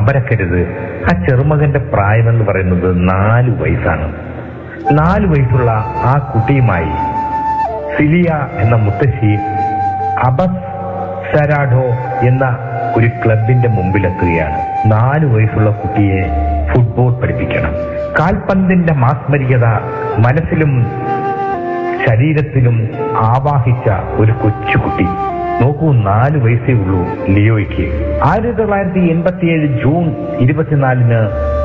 അമ്പരക്കരുത് ആ ചെറുമകന്റെ പ്രായമെന്ന് പറയുന്നത് നാല് വയസ്സാണ് നാല് വയസ്സുള്ള ആ കുട്ടിയുമായി സിലിയ എന്ന മുത്തശ്ശി അബസ് സരാഡോ എന്ന ഒരു ക്ലബിന്റെ മുമ്പിലെത്തുകയാണ് നാല് വയസ്സുള്ള കുട്ടിയെ ഫുട്ബോൾ പഠിപ്പിക്കണം കാൽപന്തിന്റെ മാസ്മരികത മനസ്സിലും ശരീരത്തിലും ആവാഹിച്ച ഒരു കൊച്ചുകുട്ടി നോക്കൂ നാല് വയസ്സേ ഉള്ളൂ ലിയോയ്ക്ക് ആയിരത്തി തൊള്ളായിരത്തി എൺപത്തിയേഴ് ജൂൺ ഇരുപത്തിനാലിന്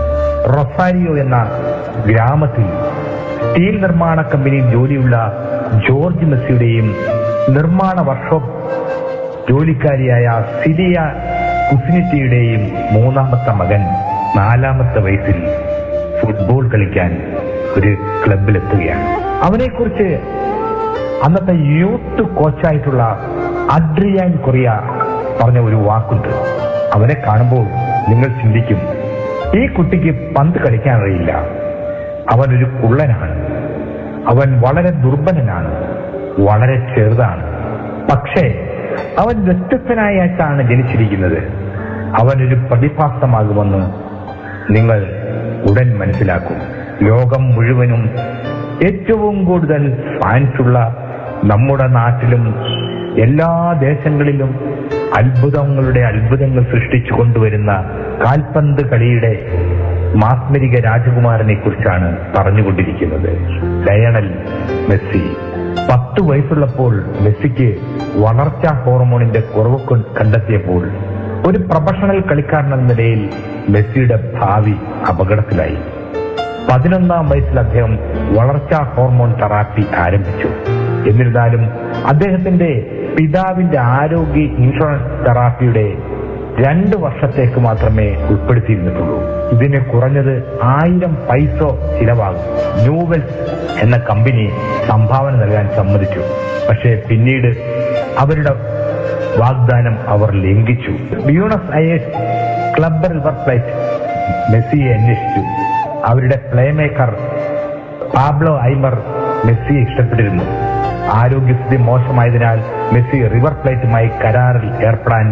റൊസാരിയോ എന്ന ഗ്രാമത്തിൽ സ്റ്റീൽ നിർമ്മാണ കമ്പനിയിൽ ജോലിയുള്ള ജോർജ് മെസ്സിയുടെയും നിർമ്മാണ വർക്ക്ഷോപ്പ് ജോലിക്കാരിയായ സിലിയ കുസിനിറ്റിയുടെയും മൂന്നാമത്തെ മകൻ നാലാമത്തെ വയസ്സിൽ ഫുട്ബോൾ കളിക്കാൻ ഒരു ക്ലബിലെത്തുകയാണ് അവനെക്കുറിച്ച് അന്നത്തെ യൂത്ത് കോച്ചായിട്ടുള്ള അഡ്രിയാൻ കൊറിയ പറഞ്ഞ ഒരു വാക്കുണ്ട് അവനെ കാണുമ്പോൾ നിങ്ങൾ ചിന്തിക്കും ഈ കുട്ടിക്ക് പന്ത് കളിക്കാൻ അറിയില്ല അവൻ ഒരു കുള്ളനാണ് അവൻ വളരെ ദുർബലനാണ് വളരെ ചെറുതാണ് പക്ഷേ അവൻ വ്യത്യസ്തനായിട്ടാണ് ജനിച്ചിരിക്കുന്നത് അവനൊരു പ്രതിഭാസമാകുമെന്ന് നിങ്ങൾ ഉടൻ മനസ്സിലാക്കും ലോകം മുഴുവനും ഏറ്റവും കൂടുതൽ ഫാൻസുള്ള നമ്മുടെ നാട്ടിലും എല്ലാ ദേശങ്ങളിലും അത്ഭുതങ്ങളുടെ അത്ഭുതങ്ങൾ സൃഷ്ടിച്ചു കൊണ്ടുവരുന്ന കാൽപന്ത് കളിയുടെ മാസ്മരിക രാജകുമാരനെ കുറിച്ചാണ് പറഞ്ഞുകൊണ്ടിരിക്കുന്നത് ലയണൽ മെസ്സി പത്ത് വയസ്സുള്ളപ്പോൾ മെസ്സിക്ക് വളർച്ചാ ഹോർമോണിന്റെ കുറവ് കൊ- കണ്ടെത്തിയപ്പോൾ ഒരു പ്രൊഫഷണൽ കളിക്കാരൻ എന്ന നിലയിൽ മെസ്സിയുടെ ഭാവി അപകടത്തിലായി പതിനൊന്നാം വയസ്സിൽ അദ്ദേഹം വളർച്ചാ ഹോർമോൺ തെറാപ്പി ആരംഭിച്ചു എന്നിരുന്നാലും അദ്ദേഹത്തിന്റെ പിതാവിന്റെ ആരോഗ്യ ഇൻഷുറൻസ് തെറാപ്പിയുടെ രണ്ട് വർഷത്തേക്ക് മാത്രമേ ഉൾപ്പെടുത്തിയിരുന്നിട്ടുള്ളൂ ഇതിന് കുറഞ്ഞത് ആയിരം പൈസ ചിലവാകും ന്യൂവെൽസ് എന്ന കമ്പനി സംഭാവന നൽകാൻ സമ്മതിച്ചു പക്ഷേ പിന്നീട് അവരുടെ വാഗ്ദാനം അവർ ലംഘിച്ചു Buenos Aires club river plate മെസ്സിയെ അന്വേഷിച്ചു അവരുടെ പ്ലേമേക്കർ പാബ്ലോ ഐമർ മെസ്സിയെ ഇഷ്ടപ്പെട്ടിരുന്നു ആരോഗ്യസ്ഥിതി മോശമായതിനാൽ മെസ്സി റിവർ പ്ലേറ്റുമായി കരാറിൽ ഏർപ്പെടാൻ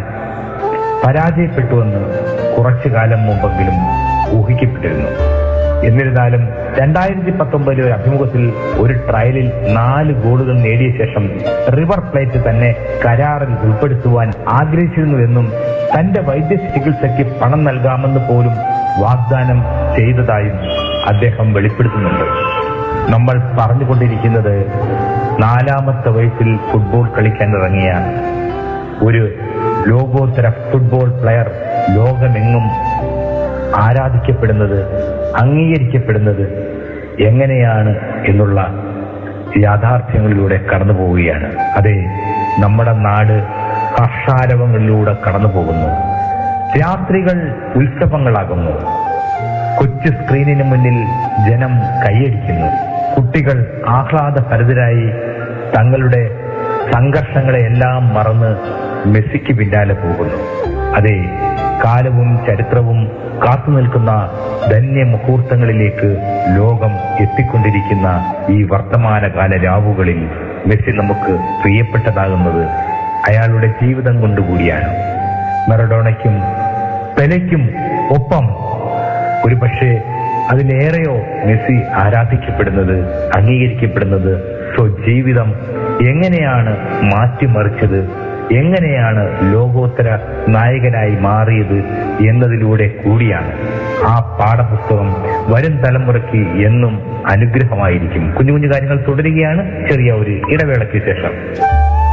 പരാജയപ്പെട്ടുവെന്ന് കുറച്ചു കാലം മുമ്പെങ്കിലും ഊഹിക്കപ്പെട്ടിരുന്നു എന്നിരുന്നാലും രണ്ടായിരത്തി പത്തൊമ്പതിലെ ഒരു അഭിമുഖത്തിൽ ഒരു ട്രയലിൽ നാല് ഗോളുകൾ നേടിയ ശേഷം റിവർ പ്ലേറ്റ് തന്നെ കരാറിൽ ഉൾപ്പെടുത്തുവാൻ ആഗ്രഹിച്ചിരുന്നുവെന്നും തന്റെ വൈദ്യ ചികിത്സയ്ക്ക് പണം നൽകാമെന്ന് പോലും വാഗ്ദാനം ചെയ്തതായും അദ്ദേഹം വെളിപ്പെടുത്തുന്നുണ്ട് നമ്മൾ പറഞ്ഞുകൊണ്ടിരിക്കുന്നത് നാലാമത്തെ വയസ്സിൽ ഫുട്ബോൾ കളിക്കാൻ ഇറങ്ങിയ ഒരു ലോകോത്തര ഫുട്ബോൾ പ്ലെയർ ലോകമെങ്ങും ആരാധിക്കപ്പെടുന്നത് അംഗീകരിക്കപ്പെടുന്നത് എങ്ങനെയാണ് എന്നുള്ള യാഥാർത്ഥ്യങ്ങളിലൂടെ കടന്നു പോവുകയാണ് അതെ നമ്മുടെ നാട് ഹർഷാരവങ്ങളിലൂടെ കടന്നു പോകുന്നു രാത്രികൾ ഉത്സവങ്ങളാകുന്നു കൊച്ചു സ്ക്രീനിന് മുന്നിൽ ജനം കൈയടിക്കുന്നു കുട്ടികൾ ആഹ്ലാദഭരിതരായി തങ്ങളുടെ സംഘർഷങ്ങളെ എല്ലാം മറന്ന് മെസ്സിക്ക് പിന്നാലെ പോകുന്നു അതെ കാലവും ചരിത്രവും കാത്തു നിൽക്കുന്ന ധന്യ മുഹൂർത്തങ്ങളിലേക്ക് ലോകം എത്തിക്കൊണ്ടിരിക്കുന്ന ഈ വർത്തമാനകാല രാവുകളിൽ മെസ്സി നമുക്ക് പ്രിയപ്പെട്ടതാകുന്നത് അയാളുടെ ജീവിതം കൊണ്ടുകൂടിയാണ് മെറഡോണയ്ക്കും പെലയ്ക്കും ഒപ്പം ഒരു പക്ഷേ അതിലേറെയോ മെസ്സി ആരാധിക്കപ്പെടുന്നത് അംഗീകരിക്കപ്പെടുന്നത് സ്വജീവിതം എങ്ങനെയാണ് മാറ്റിമറിച്ചത് എങ്ങനെയാണ് ലോകോത്തര നായകനായി മാറിയത് എന്നതിലൂടെ കൂടിയാണ് ആ പാഠപുസ്തകം വരും തലമുറയ്ക്ക് എന്നും അനുഗ്രഹമായിരിക്കും കുഞ്ഞു കുഞ്ഞു കാര്യങ്ങൾ തുടരുകയാണ് ചെറിയ ഒരു ഇടവേളയ്ക്ക് ശേഷം